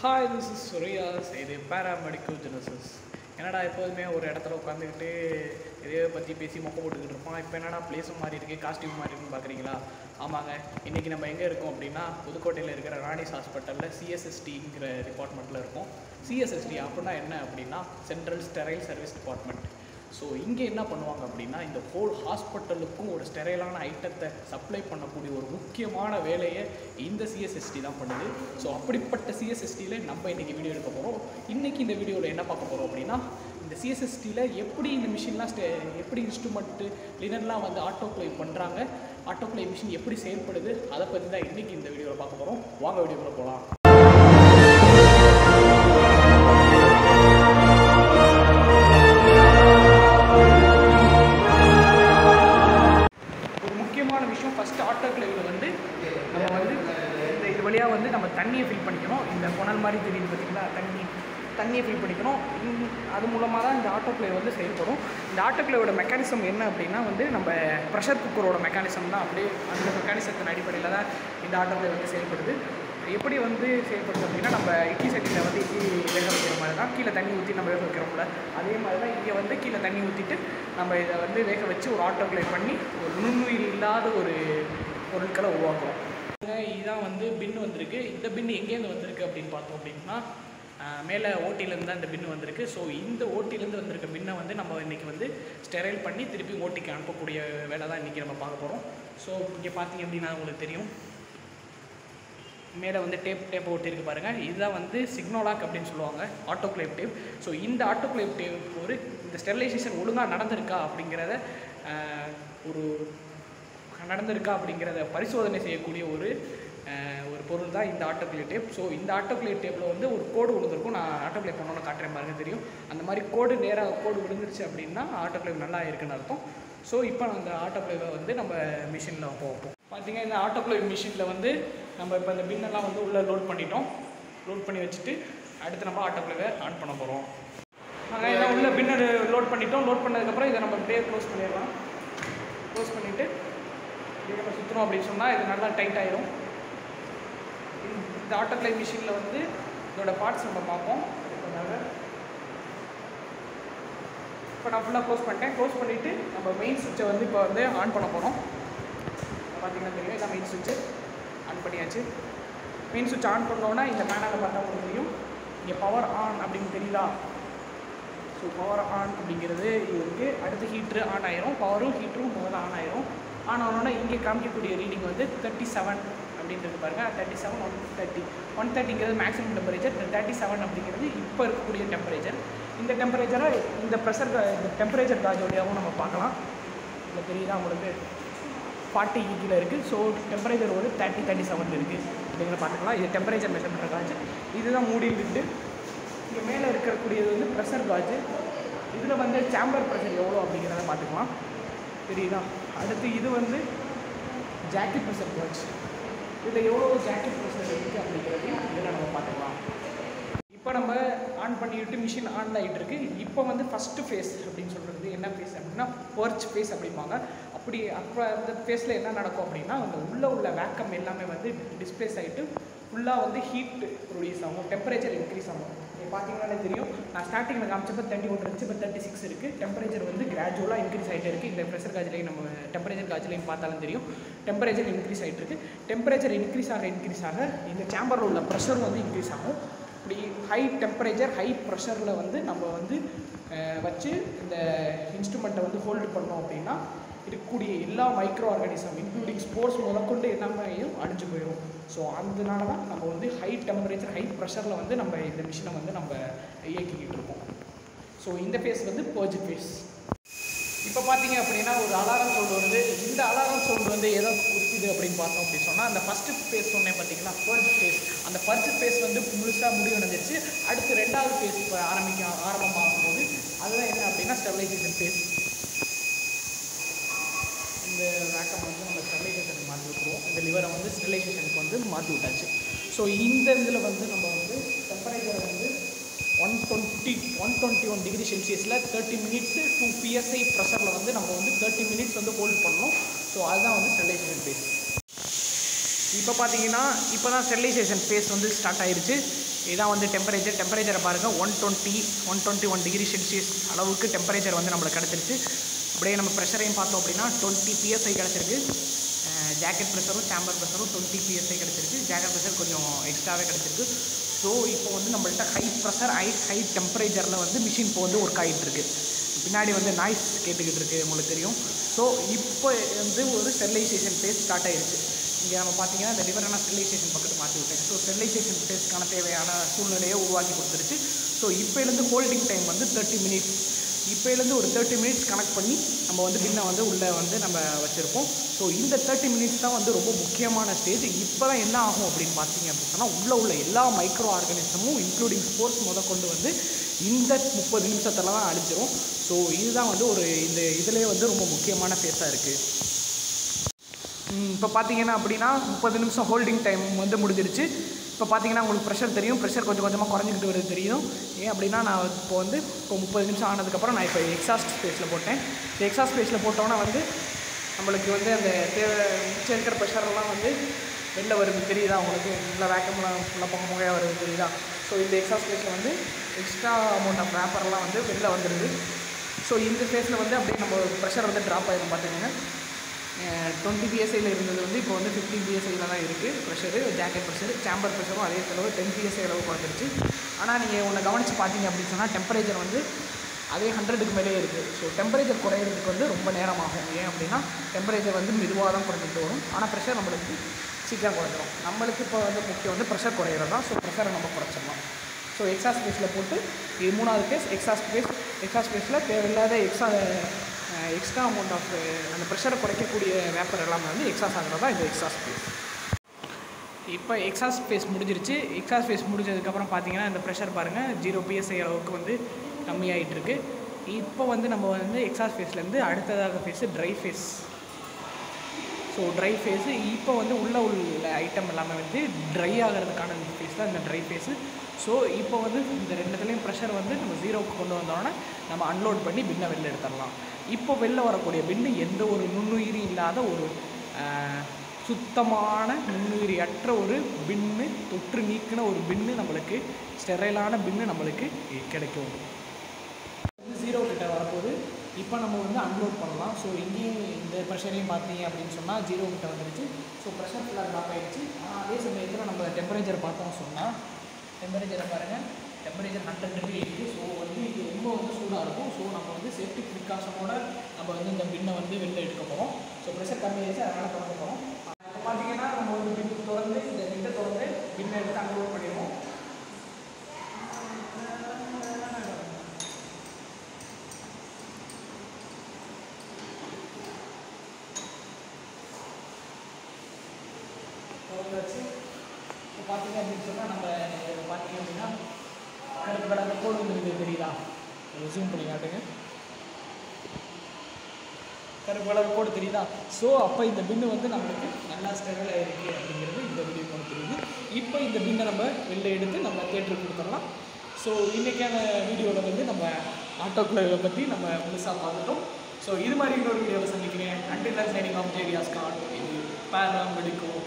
hi this is சுரியாஸ் இது paramedical Genesis என்னடா எப்போதுமே ஒரு இடத்துல உட்காந்துக்கிட்டு இதே பற்றி பேசி மொக்க போட்டுக்கிட்டு இருப்போம் இப்போ என்னடா பிளேஸும் மாறி இருக்கு காஸ்டியூம் மாறி இருக்குன்னு பார்க்குறீங்களா ஆமாங்க இன்றைக்கி நம்ம எங்கே இருக்கோம் அப்படின்னா புதுக்கோட்டையில் இருக்கிற ராணிஸ் ஹாஸ்பிட்டலில் சிஎஸ்எஸ்டிங்கிற டிபார்ட்மெண்ட்டில் இருக்கோம் சிஎஸ்எஸ்டி அப்படின்னா என்ன அப்படின்னா central sterile service department so இங்கே என்ன பண்ணுவாங்க அப்படின்னா இந்த ஹோல் ஹாஸ்பிட்டலுக்கும் ஒரு ஸ்டெரைலான ஐட்டத்தை சப்ளை பண்ணக்கூடிய ஒரு முக்கியமான வேலையை இந்த சிஎஸ்எஸ்டி தான் பண்ணுது ஸோ அப்படிப்பட்ட சிஎஸ்எஸ்டியில் நம்ம இன்றைக்கி வீடியோ எடுக்க போகிறோம் இன்றைக்கி இந்த வீடியோவில் என்ன பார்க்க போகிறோம் அப்படின்னா இந்த சிஎஸ்எஸ்டியில் எப்படி இந்த மிஷின்லாம் ஸ்டே எப்படி இன்ஸ்ட்ருமெண்ட்டு லினர்லாம் வந்து ஆட்டோக்ளை பண்ணுறாங்க ஆட்டோக்ளை மிஷின் எப்படி செயல்படுது அதை பற்றி தான் இன்றைக்கி இந்த வீடியோவில் பார்க்க போகிறோம் வாங்க வீடியோக்குள்ளே போகலாம் ஒரு முக்கியமான விஷயம் ஃபஸ்ட்டு ஆட்டோக்ளேவில் வந்து நம்ம வந்து இந்த இது வழியாக வந்து நம்ம தண்ணியை ஃபில் பண்ணிக்கணும் இந்த புனல் மாதிரி தெரியுது பார்த்தீங்களா தண்ணி தண்ணியை ஃபில் பண்ணிக்கணும் இந்~ அது மூலமாக தான் இந்த ஆட்டோக்ளேவ் வந்து செயல்படும் இந்த ஆட்டோக்ளேவோட மெக்கானிசம் என்ன அப்படின்னா வந்து நம்ம ப்ரெஷர் குக்கரோட மெக்கானிசம் தான் அப்படியே அந்த மெக்கானிசத்தின் அடிப்படையில் தான் இந்த ஆட்டோக்ளேவ் வந்து செயல்படுது எப்படி வந்து செயல்படுது அப்படின்னா நம்ம இட்லி சட்டியில் வந்து இட்லி வேக வைக்கிற மாதிரி தான் கீழே தண்ணி ஊற்றி நம்ம வேக வைக்கிறோம்ல அதே மாதிரி தான் இங்கே வந்து கீழே தண்ணி ஊற்றிட்டு நம்ம இதை வந்து வேக வச்சு ஒரு ஆட்டோக்ளேவ் பண்ணி ஒரு நுண்ணுயிர் இல்லாத ஒரு பொருட்களை உருவாக்குறோம் இதுதான் வந்து பின் வந்திருக்கு இந்த பின் எங்கேருந்து வந்திருக்கு அப்படின்னு பார்த்தோம் அப்படின்னா ஆஹ், மேலே ஓட்டிலேருந்து தான் இந்த பின் வந்திருக்கு ஸோ இந்த ஓட்டிலேருந்து வந்திருக்க பின்னை வந்து நம்ம இன்றைக்கி வந்து ஸ்டெரைல் பண்ணி திருப்பி ஓட்டிக்கு அனுப்பக்கூடிய வேலை தான் இன்றைக்கி நம்ம பார்க்க போகிறோம் ஸோ இங்கே பார்த்தீங்க அப்படின்னா உங்களுக்கு தெரியும் மேலே வந்து டேப் டேப் ஒட்டியிருக்கு பாருங்கள் இதுதான் வந்து சிக்னோலாக் அப்படின்னு சொல்லுவாங்க ஆட்டோக்ளேவ் டேப் ஸோ இந்த ஆட்டோக்ளேவ் டேப் ஒரு இந்த ஸ்டெரிலைசேஷன் ஒழுங்காக நடந்திருக்கா அப்படிங்கிறத ஆஹ், ஒரு நடந்திருக்கா அப்படிங்கிறத பரிசோதனை செய்யக்கூடிய ஒரு ஆஹ், ஒரு பொருள் தான் இந்த ஆட்டோக்ளேவ் டேப் ஸோ இந்த ஆட்டோக்ளேவ் டேப்பில் வந்து ஒரு கோடு விழுந்திருக்கும் நான் ஆட்டோக்ளேவ் பண்ணோன்னு காட்டுறேன் பாருங்க தெரியும் அந்த மாதிரி கோடு நேராக கோடு விழுந்துருச்சு அப்படின்னா ஆட்டோக்ளேவ் நல்லா இருக்குன்னு அர்த்தம் ஸோ இப்போ அந்த ஆட்டோக்ளேவை வந்து நம்ம மிஷினில் வைப்போம் பார்த்தீங்க இந்த ஆட்டோக்ளேவ் மிஷினில் வந்து நம்ம இப்போ இந்த பின்னெல்லாம் வந்து உள்ளே லோட் பண்ணிட்டோம் லோட் பண்ணி வச்சுட்டு அடுத்து நம்ம ஆட்டோக்ளேவை ஆன் பண்ண போகிறோம் இதை உள்ள பின்னர் லோட் பண்ணிட்டோம் லோட் பண்ணதுக்கப்புறம் இதை நம்ம அப்படியே க்ளோஸ் பண்ணிடலாம் க்ளோஸ் பண்ணிவிட்டு இதை நம்ம சுற்றுறோம் அப்படின்னு சொன்னால் இது நல்லா டைட் ஆயிரும் இந்த ஆட்டோக்ளேவ் மிஷினில் வந்து இதோட பார்ட்ஸ் நம்ம பார்ப்போம் அதுக்காக இப்போ நான் ஃபுல்லாக க்ளோஸ் பண்ணிட்டேன் க்ளோஸ் பண்ணிவிட்டு நம்ம மெயின் சுவிட்சை வந்து இப்போ வந்து ஆன் பண்ண போகிறோம் பார்த்தீங்கன்னா தெரியும் இதான் மெயின் சுவிட்சு ஆன் பண்ணியாச்சு மெயின் சுவிட்ச் ஆன் பண்ணோன்னா இந்த பேனலில் பார்த்தா உங்களுக்கு தெரியும் இங்கே பவர் ஆன் அப்படின்னு தெரியுதா ஸோ பவர் ஆன் அப்படிங்கிறது இது இருக்குது அடுத்து ஹீட்ரு ஆன் ஆயிரும் பவரும் ஹீட்டரும் முதல்ல ஆன் ஆயிரும் ஆன் ஆனோன்னா இங்கே காமிக்கக்கூடிய ரீடிங் வந்து தேர்ட்டி செவன் அப்படின்றது பாருங்கள் thirty seven one thirty one தேர்ட்டிங்கிறது மேக்ஸிமம் டெம்பரேச்சர் தேர்ட்டி செவன் அப்படிங்கிறது இப்போ இருக்கக்கூடிய டெம்பரேச்சர் இந்த டெம்பரேச்சரை இந்த ப்ரெஷர் இந்த டெம்பரேச்சர் காஜ் வழியாகவும் நம்ம பார்க்கலாம் இதில் தெரியுதா உங்களுக்கு ஃபார்ட்டி கீழே இருக்குது ஸோ டெம்பரேச்சர் ஒரு தேர்ட்டி தேர்ட்டி செவன் இருக்குது அப்படிங்கிற பார்த்துக்கலாம் இது டெம்பரேச்சர் மெஷர் பண்ணுற காஜ் இதுதான் மூடிட்டு இங்கே மேலே இருக்கக்கூடியது வந்து ப்ரெஷர் காஜ் இதில் வந்து சேம்பர் ப்ரெஷர் எவ்வளோ அப்படிங்கிறத பார்த்துக்கலாம் தெரியுதா அடுத்து இது வந்து ஜாக்கெட் ப்ரெஷர் காஜ் இதில் எவ்வளோ ஜாக்கெட் ப்ரெஷர் இருக்குது அப்படிங்கிறதையும் இதில் நம்ம பார்த்துக்கலாம் இப்போ நம்ம ஆன் பண்ணிவிட்டு மிஷின் ஆன் ஆகிட்டு இருக்கு இப்போ வந்து ஃபஸ்ட்டு ஃபேஸ் அப்படின்னு சொல்கிறது என்ன ஃபேஸ் அப்படின்னா பர்ச் ஃபேஸ் அப்படிம்பாங்க அப்படி அப்போ அந்த ஃபேஸில் என்ன நடக்கும் அப்படின்னா அந்த உள்ளே உள்ள வேக்கம் எல்லாமே வந்து டிஸ்பிளேஸ் ஆகிட்டு ஃபுல்லாக வந்து ஹீட் ப்ரொடியூஸ் ஆகும் டெம்பரேச்சர் இன்க்ரீஸ் ஆகும் நீங்கள் பார்த்தீங்கன்னாலே தெரியும் நான் ஸ்டார்டிங்கில் காமிச்சப்போ தேர்ட்டி ஒன் இருந்துச்சு இப்போ தேர்ட்டி சிக்ஸ் இருக்குது டெம்பரேச்சர் வந்து கிராஜுவலாக இன்க்ரீஸ் ஆகிட்டே இருக்குது இந்த ப்ரெஷர் காஜ்லேயும் நம்ம டெம்பரேச்சர் காஜ்லேயும் பார்த்தாலும் தெரியும் டெம்பரேச்சர் இன்க்ரீஸ் ஆகிட்டு இருக்கு டெம்பரேச்சர் இன்க்ரீஸ் ஆக இன்க்ரீஸ் ஆக இந்த சேம்பரில் உள்ள ப்ரெஷரும் வந்து இன்க்ரீஸ் ஆகும் இப்படி ஹை டெம்பரேச்சர் ஹை ப்ரெஷரில் வந்து நம்ம வந்து அஹ், வச்சு இந்த இன்ஸ்ட்ருமெண்ட்டை வந்து ஹோல்டு பண்ணோம் அப்படின்னா இருக்கக்கூடிய எல்லா மைக்ரோ ஆர்கானிசம் இன்க்ளூடிங் ஸ்போர்ட்ஸ் முதற்கொண்டு எல்லாமேயும் அழிஞ்சு போயிடும் ஸோ அதனால தான் நம்ம வந்து ஹை டெம்பரேச்சர் ஹை ப்ரெஷரில் வந்து நம்ம இந்த மிஷினை வந்து நம்ம இயக்கிக்கிட்டு இருக்கோம் ஸோ இந்த ஃபேஸ் வந்து பர்ஜ் ஃபேஸ் இப்போ பார்த்தீங்க அப்படின்னா ஒரு அலாரம் சவுண்ட் வருது இந்த அலாரம் சவுண்ட் வந்து எதை குறிக்குது அப்படின்னு பார்த்தோம் அப்படின்னு சொன்னால் அந்த ஃபஸ்ட்டு ஃபேஸ் சொன்னேன் பார்த்தீங்களா பர்ஜ் ஃபேஸ் அந்த பர்ஜ் ஃபேஸ் வந்து முழுசாக முடிவடைஞ்சிருச்சு அடுத்து ரெண்டாவது ஃபேஸ் இப்போ ஆரம்பிக்க ஆரம்பமாகும் போது அதுதான் என்ன அப்படின்னா ஸ்டெபிலைசேஷன் ஃபேஸ் இந்த வேக்கம் வந்து நம்ம ஸ்டெபிலைசேஷனுக்கு மாற்றி விட்டுருவோம் இந்த லிவரை வந்து ஸ்டெபிலைசேஷனுக்கு வந்து மாற்றி விட்டாச்சு ஸோ இந்த இதில் வந்து நம்ம வந்து டெம்பரேச்சரை வந்து one twenty one twenty one degree செல்சியஸில் தேர்ட்டி மினிட்ஸு டூ பிஎஸ்ஐ ப்ரெஷரில் வந்து நம்ம வந்து தேர்ட்டி மினிட்ஸ் வந்து ஹோல்ட் பண்ணணும் ஸோ அதுதான் வந்து ஸ்டெரிலைசேஷன் ஃபேஸ் இப்போ பார்த்தீங்கன்னா இப்போ தான் ஸ்டெரிலைசேஷன் ஃபேஸ் வந்து ஸ்டார்ட் ஆயிருச்சு இதான் வந்து டெம்பரேச்சர் டெம்பரேச்சரை பாருங்கள் one twenty one twenty one degree celsius அளவுக்கு டெம்பரேச்சர் வந்து நம்மளுக்கு கிடச்சிருச்சு அப்படியே நம்ம ப்ரெஷரையும் பார்த்தோம் அப்படின்னா டுவெண்ட்டி பிஎஸ்ஐ கிடச்சிருக்கு ஜாக்கெட் ப்ரெஷரும் சேம்பர் ப்ரெஷரும் டுவெண்ட்டி பிஎஸ்ஐ கிடச்சிருக்கு ஜாக்கெட் ப்ரெஷர் கொஞ்சம் எக்ஸ்ட்ராவே கிடச்சிருக்கு ஸோ இப்போ வந்து நம்மள்ட்ட ஹை ப்ரெஷர் ஹை ஹை டெம்பரேச்சரில் வந்து மிஷின் இப்போ வந்து ஒர்க் ஆகிட்டு இருக்கு பின்னாடி வந்து நாய்ஸ் கேட்டுக்கிட்டு இருக்கு உங்களுக்கு தெரியும் ஸோ இப்போ வந்து ஒரு ஸ்டெரிலைசேஷன் ஃபேஸ் ஸ்டார்ட் ஆயிருச்சு இங்கே நம்ம பார்த்தீங்கன்னா இந்த லிவரான ஸ்டெரிலைசேஷன் பக்கத்து மாற்றி விட்டேன் ஸோ ஸ்டெரிலைசேஷன் ஃபேஸ்க்கான தேவையான சூழ்நிலையை உருவாக்கி கொடுத்துருச்சு ஸோ இப்போலேருந்து ஹோல்டிங் டைம் வந்து தேர்ட்டி மினிட்ஸ் இப்போலேருந்து ஒரு தேர்ட்டி மினிட்ஸ் கனெக்ட் பண்ணி நம்ம வந்து பின்னை வந்து உள்ளே வந்து நம்ம வச்சுருப்போம் ஸோ இந்த தேர்ட்டி மினிட்ஸ் தான் வந்து ரொம்ப முக்கியமான ஸ்டேஜ் இப்போ தான் என்ன ஆகும் அப்படின்னு பார்த்தீங்க அப்படின்னு சொன்னால் உள்ளே உள்ள எல்லா மைக்ரோ ஆர்கானிசமும் இன்க்ளூடிங் ஸ்போர்ட்ஸ் முத கொண்டு வந்து இந்த முப்பது நிமிஷத்தில் தான் அழிஞ்சிரும் ஸோ இதுதான் வந்து ஒரு இந்த இதிலே வந்து ரொம்ப முக்கியமான ஃபேஸாக இருக்குது இப்போ பார்த்தீங்கன்னா அப்படின்னா முப்பது நிமிஷம் ஹோல்டிங் டைம் வந்து முடிஞ்சிருச்சு இப்போ பார்த்தீங்கன்னா உங்களுக்கு ப்ரெஷர் தெரியும் ப்ரெஷர் கொஞ்சம் கொஞ்சமாக குறைஞ்சிக்கிட்டு வருது தெரியும் ஏன் அப்படின்னா நான் இப்போ வந்து இப்போ முப்பது நிமிஷம் ஆனதுக்கப்புறம் நான் இப்போ எக்ஸாஸ்ட் ஸ்பேஸில் போட்டேன் இந்த எக்ஸாஸ்ட் ஸ்பேஸில் போட்டோன்னா வந்து நம்மளுக்கு வந்து அந்த தேவை மிச்சம் இருக்கிற ப்ரெஷர்லாம் வந்து வெளில வருது தெரியுதா உங்களுக்கு நல்லா வேக்கம்லாம் ஃபுல்லாக புகை புகையாக வருது தெரியுதா ஸோ இந்த எக்ஸாஸ்ட் ஸ்பேஸில் வந்து எக்ஸ்ட்ரா அமௌண்ட் ஆஃப் ரேப்பர்லாம் வந்து வெளில வந்துடுது ஸோ இந்த ஃபேஸில் வந்து அப்படியே நம்ம ப்ரெஷர் வந்து ட்ராப் ஆகிடும் பார்த்தீங்கன்னா டுவெண்ட்டி பிஎஸ்ஐயில் இருந்தது வந்து இப்போ வந்து ஃபிஃப்டி பிஎஸ்ஐயில் தான் இருக்குது ப்ரெஷரு ஜாக்கெட் ப்ரெஷர் சேம்பர் ப்ரெஷரும் அதே அளவு டென் பிஎஸ்ஐ அளவு குறைஞ்சிருச்சு ஆனால் நீங்கள் ஒன்று கவனித்து பார்த்தீங்க அப்படின்னு சொன்னால் டெம்பரேச்சர் வந்து அதே ஹண்ட்ரடுக்கு மேலே இருக்குது ஸோ டெம்பரேச்சர் குறையிறதுக்கு வந்து ரொம்ப நேரம் ஆகும் ஏன் அப்படின்னா டெம்பரேச்சர் வந்து மெதுவாக தான் குறைஞ்சிட்டு வரும் ஆனால் ப்ரெஷர் நம்மளுக்கு சீக்கிரம் குறைஞ்சிரும் நம்மளுக்கு இப்போ வந்து முக்கியம் வந்து ப்ரெஷர் குறையிறது தான் ஸோ ப்ரெஷரை நம்ம குறைச்சிடலாம் ஸோ எக்ஸாஸ் ஸ்பேஸில் போட்டு இது மூணாவது ஃபேஸ் எக்ஸாஸ் ஸ்பேஸ் எக்ஸாஸ் ஸ்பேஸில் தேவையில்லாத எக்ஸா எக்ஸ்ட்ரா அமௌண்ட் ஆஃப் அந்த ப்ரெஷரை குறைக்கக்கூடிய வேப்பர் எல்லாமே வந்து எக்ஸாஸ் ஆகிறது தான் இந்த எக்ஸாஸ் ஸ்பேஸ் இப்போ எக்ஸாஸ் ஸ்பேஸ் முடிஞ்சிருச்சு எக்ஸாஸ் ஸ்பேஸ் முடிஞ்சதுக்கப்புறம் பார்த்தீங்கன்னா இந்த ப்ரெஷர் பாருங்கள் ஜீரோ பிஎஸ்ஐ அளவுக்கு வந்து கம்மியாகிட்டு இருக்கு இப்போ வந்து நம்ம வந்து எக்ஸாஸ் ஃபேஸ்லேருந்து அடுத்ததாக phase dry phase so dry phase இப்போ வந்து உள்ளே உள்ள ஐட்டம் எல்லாமே வந்து ட்ரை ஆகிறதுக்கான ஃபேஸ் தான் இந்த ட்ரை ஃபேஸு ஸோ இப்போ வந்து இந்த ரெண்டுத்துலேயும் ப்ரெஷர் வந்து நம்ம ஜீரோவுக்கு கொண்டு வந்தோடனே நம்ம அன்லோட் பண்ணி பின்னை வெளில எடுத்துடலாம் இப்போ வெளில வரக்கூடிய பின்னு எந்த ஒரு நுண்ணுயிரி இல்லாத ஒரு ஆஹ், சுத்தமான நுண்ணுயிரி அற்ற ஒரு பின்னு தொற்று நீக்கின ஒரு பின்னு நம்மளுக்கு ஸ்டெரைலான பின்னு நம்மளுக்கு கிடைக்கும் ஜீரோ கிட்ட வரப்போகுது இப்போ நம்ம வந்து அன்லோட் பண்ணலாம் ஸோ இங்கேயும் இந்த ப்ரெஷரையும் பார்த்தீங்க அப்படின்னு சொன்னால் ஜீரோ கிட்ட வந்துருச்சு ஸோ ப்ரெஷர் ஃபுல்லாக ட்ராப் ஆகிடுச்சு ஆனால் அதே சமயத்தில் நம்ம டெம்பரேச்சர் பார்த்தோம் சொன்னால் டெம்பரேச்சரை பாருங்கள் டெம்பரேச்சர் ஹண்ட்ரட் டிகிரி இருக்குது ஸோ வந்து இது ரொம்ப வந்து சூடாக இருக்கும் ஸோ நம்ம வந்து சேஃப்டி ப்ரிகாஷனோட நம்ம வந்து இந்த பின்னை வந்து வெளில எடுக்க போகிறோம் ஸோ ப்ரெஷர் கம்மியாகிடுச்சு அதனால் திறக்க போகிறோம் இப்போ பார்த்தீங்கன்னா நம்ம ஒரு பின் திறந்து இந்த பின்னை திறந்து பின்னை எடுத்து அன்லோட் பண்ணிடுவோம் திறந்தாச்சு இப்போ பார்த்தீங்க அப்படின்னு சொன்னால் நம்ம இதை பார்த்தீங்க அப்படின்னா கருப்பு கடந்த கோடு வந்துருக்கு தெரியுதா ஜூம் பண்ணி காட்டுங்க கருப்பு கலர் கோடு தெரியுதா ஸோ அப்போ இந்த பின்னு வந்து நம்மளுக்கு நல்லா ஸ்டெரல் ஆயிருக்கு அப்படிங்கிறது இந்த வீடியோ மூலம் தெரியுது இப்போ இந்த பின்னை நம்ம வெளில எடுத்து நம்ம தேட்டருக்கு கொடுத்துடலாம் ஸோ இன்றைக்கான வீடியோவில் வந்து நம்ம ஆட்டோ கிளவை பற்றி நம்ம முழுசாக பார்த்துட்டோம் ஸோ இது மாதிரி இன்னொரு வீடியோவில் சந்திக்கிறேன் அண்டில் சைனிங் ஆஃப் ஜேரியாஸ் கார்டு இது பேரா மெடிக்கோ